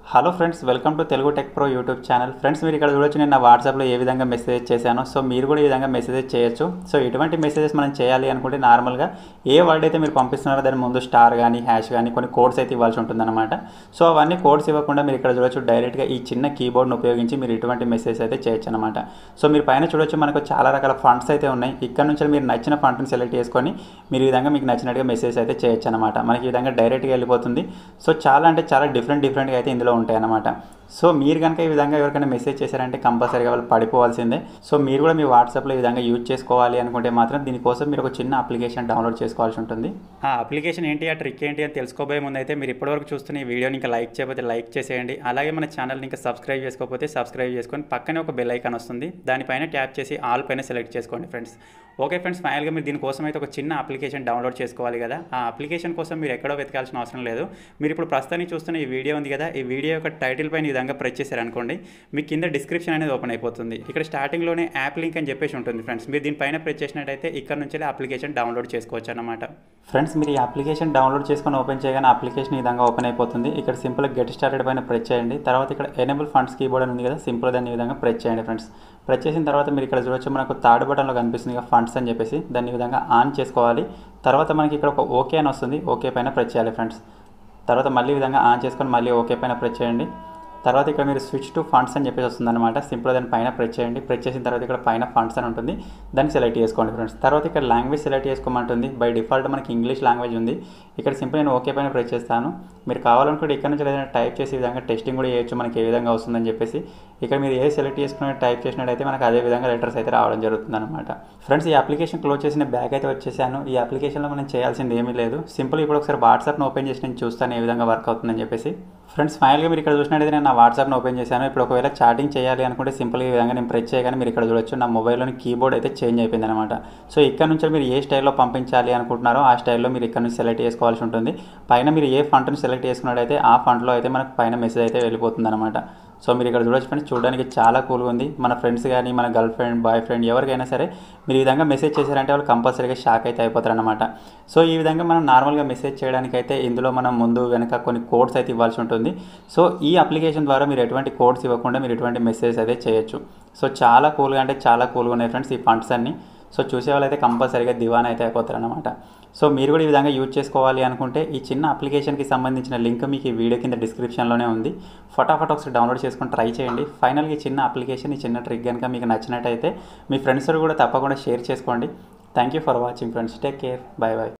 hello friends welcome to Telugu tech pro YouTube channel friends మీరు ఇక్కడ చూడొచ్చు నేను నా వాట్సాప్లో ఏ విధంగా మెసేజ్ చేశాను సో మీరు కూడా ఈ విధంగా మెసేజ్ చేయొచ్చు సో ఇటువంటి మెసేజెస్ మనం చేయాలి అనుకుంటే నార్మల్గా ఏ వర్డ్ అయితే మీరు పంపిస్తున్నారో దాని ముందు స్టార్ కానీ హ్యాష్ కానీ కొన్ని కోడ్స్ అయితే ఇవ్వాల్సి ఉంటుందన్నమాట సో అవన్నీ కోడ్స్ ఇవ్వకుండా మీరు ఇక్కడ చూడొచ్చు డైరెక్ట్గా ఈ చిన్న కీబోర్డ్ను ఉపయోగించి మీరు ఇటువంటి మెసేజ్ అయితే చేయొచ్చు అనమాట సో మీరు పైన చూడొచ్చు మనకు చాలా రకాల ఫండ్స్ అయితే ఉన్నాయి ఇక్కడ నుంచి మీరు నచ్చిన ఫండ్ని సెలెక్ట్ చేసుకొని మీరు ఈ విధంగా మీకు నచ్చినట్టుగా మెసేజ్ అయితే చేయొచ్చు అనమాట మనకి ఈ విధంగా డైరెక్ట్గా వెళ్ళిపోతుంది సో చాలా అంటే చాలా డిఫరెంట్ డిఫరెంట్గా అయితే ఇందులో ఉంటాయి అన్నమాట సో మీరు కనుక ఈ విధంగా ఎవరికైనా మెసేజ్ చేశారంటే కంపల్సరీగా వాళ్ళు పడిపోవాల్సిందే సో మీరు కూడా మీ వాట్సాప్లో ఈ విధంగా యూజ్ చేసుకోవాలి అనుకుంటే మాత్రం దీనికోసం మీరు ఒక చిన్న అప్లికేషన్ డౌన్లోడ్ చేసుకోవాల్సి ఉంటుంది ఆ అప్లికేషన్ ఏంటి ఆ ట్రిక్ ఏంటి అని తెలుసుకోబోయే ముందు అయితే మీరు ఇప్పటివరకు చూస్తున్న ఈ వీడియోని ఇంకా లైక్ చేయకపోతే లైక్ చేసేయండి అలాగే మన ఛానల్ని ఇంకా సబ్స్క్రైబ్ చేసుకోకపోతే సబ్స్క్రైబ్ చేసుకొని పక్కనే ఒక బెల్ ఐకాన్ వస్తుంది దానిపైన ట్యాప్ చేసి ఆల్ పైన సెలెక్ట్ చేసుకోండి ఫ్రెండ్స్ ఓకే ఫ్రెండ్స్ ఫైనల్గా మీరు దీనికోసం అయితే ఒక చిన్న అప్లికేషన్ డౌన్లోడ్ చేసుకోవాలి కదా ఆ అప్లికేషన్ కోసం మీరు ఎక్కడో వెతకాల్సిన అవసరం లేదు మీరు ఇప్పుడు ప్రస్తుతానికి చూస్తున్న ఈ వీడియో ఉంది కదా ఈ వీడియో యొక్క టైటిల్ పైన ఈ విధంగా ప్రెస్ చేశారనుకోండి మీ కింద డిస్క్రిప్షన్ అనేది ఓపెన్ అయిపోతుంది ఇక్కడ స్టార్టింగ్లోనే యాప్ లింక్ అని చెప్పేసి ఉంటుంది ఫ్రెండ్స్ మీరు దీనిపైన ప్రెస్ చేసినట్టయితే ఇక్కడ నుంచి అప్లికేషన్ డౌన్లోడ్ చేసుకోవచ్చు అనమాట ఫ్రెండ్స్ మీరు ఈ అప్లికేషన్ డౌన్లోడ్ చేసుకొని ఓపెన్ చేయగానే అప్లికేషన్ ఈ విధంగా ఓపెన్ అయిపోతుంది ఇక్కడ సింపుల్గా గెట్ స్టార్టెడ్ పైన ప్రెస్ చేయండి తర్వాత ఇక్కడ ఎనేబుల్ ఫండ్స్ కీబోర్డ్ అని ఉంది కదా సింపుల్ దాన్ని ఈ విధంగా ప్రెస్ చేయండి ఫ్రెండ్స్ ప్రెస్ చేసిన తర్వాత మీరు ఇక్కడ చూడొచ్చు మనకు థర్డ్ బటన్లో కనిపిస్తుంది కదా ఫండ్స్ అని చెప్పేసి దాన్ని ఈ విధంగా ఆన్ చేసుకోవాలి తర్వాత మనకి ఇక్కడ ఒక ఓకే అని వస్తుంది ఓకే పైన ప్రెస్ చేయాలి ఫ్రెండ్స్ తర్వాత మళ్ళీ ఈ విధంగా ఆన్ చేసుకొని మళ్ళీ ఓకే పైన ప్రెస్ చేయండి తర్వాత ఇక్కడ మీరు స్విచ్ టు ఫండ్స్ అని చెప్పేసి వస్తుంది అనమాట సింపుల్ దాని పైన ప్రెస్ చేయండి ప్రెస్ చేసిన తర్వాత ఇక్కడ పైన ఫండ్స్ అని ఉంటుంది దాన్ని సెలెక్ట్ చేసుకోండి ఫ్రెండ్స్ తర్వాత ఇక్కడ లాంగ్వేజ్ సెలెక్ట్ చేసుకోమంటుంది బై డిఫాల్ట్ మనకి ఇంగ్లీష్ లాంగ్వేజ్ ఉంది ఇక్కడ సింపుల్ నేను ఓకే పైన ప్రెస్ చేస్తాను మీరు కావాలనుకుంటే ఇక్కడ నుంచి ఏదైనా టైప్ చేసే విధంగా టెస్టింగ్ కూడా చేయొచ్చు మనకి ఏ విధంగా వస్తుందని చెప్పేసి ఇక్కడ మీరు ఏ సెలెక్ట్ చేసుకుని టైప్ చేసినట్టయితే మనకు అదే విధంగా లెటర్స్ అయితే రావడం జరుగుతుంది అనమాట ఫ్రెండ్స్ ఈ అప్లికేషన్ క్లోజ్ చేసిన బ్యాక్ అయితే వచ్చేసాను ఈ అప్లికేషన్లో మనం చేయాల్సింది ఏమీ లేదు సింపుల్ ఇప్పుడు ఒకసారి వాట్సాప్ను ఓపెన్ చేసి నేను చూస్తాను ఏ విధంగా వర్క్ అవుతుందని చెప్పేసి ఫ్రెండ్స్ ఫైనల్గా మీరు ఇక్కడ చూసినట్టయితే నేను నా వాట్సాప్ని ఓపెన్ చేశాను ఇప్పుడు ఒకవేళ చాటింగ్ చేయాలి అనుకుంటే సింపుల్ ఈ విధంగా నేను ప్రెస్ చేయగానే మీరు ఇక్కడ చూడొచ్చు నా మొబైల్లోని కీబోర్డ్ అయితే చేంజ్ అయిపోయింది అనమాట సో ఇక్కడ నుంచి మీరు ఏ స్టైల్లో పంపించాలి అనుకుంటున్నారో ఆ స్టైల్లో మీరు ఇక్కడ నుంచి సెలెక్ట్ చేసుకోవాల్సి ఉంటుంది పైన మీరు ఏ ఫండ్ని సెలెక్ట్ చేసుకున్నట్టయితే ఆ ఫండ్లో అయితే మనకు పైన మెసేజ్ అయితే వెళ్ళిపోతుంది అనమాట సో మీరు ఇక్కడ చూడొచ్చు ఫ్రెండ్స్ చూడడానికి చాలా కూల్గా ఉంది మన ఫ్రెండ్స్ కానీ మన గర్ల్ ఫ్రెండ్ బాయ్ ఫ్రెండ్ ఎవరికైనా సరే మీరు ఈ విధంగా మెసేజ్ చేశారంటే వాళ్ళు కంపల్సరీగా షాక్ అయితే అయిపోతారు అనమాట సో ఈ విధంగా మనం నార్మల్గా మెసేజ్ చేయడానికి అయితే ఇందులో మనం ముందు వెనక కొన్ని కోడ్స్ అయితే ఇవ్వాల్సి ఉంటుంది సో ఈ అప్లికేషన్ ద్వారా మీరు ఎటువంటి కోడ్స్ ఇవ్వకుండా మీరు ఎటువంటి మెసేజ్ అయితే చేయొచ్చు సో చాలా కూల్గా అంటే చాలా కూల్గా ఉన్నాయి ఫ్రెండ్స్ ఈ ఫండ్స్ అన్ని సో చూసే వాళ్ళైతే కంపల్సరీగా దివాన్ అయితే అయిపోతారు అనమాట సో మీరు కూడా ఈ విధంగా యూజ్ చేసుకోవాలి అనుకుంటే ఈ చిన్న అప్లికేషన్కి సంబంధించిన లింక్ మీకు ఈ వీడియో కింద డిస్క్రిప్షన్లోనే ఉంది ఫటాఫట్ ఒకసారి డౌన్లోడ్ చేసుకొని ట్రై చేయండి ఫైనల్గా ఈ చిన్న అప్లికేషన్ ఈ చిన్న ట్రిక్ కనుక మీకు నచ్చినట్టయితే మీ ఫ్రెండ్స్ కూడా తప్పకుండా షేర్ చేసుకోండి thank you for watching friends take care bye bye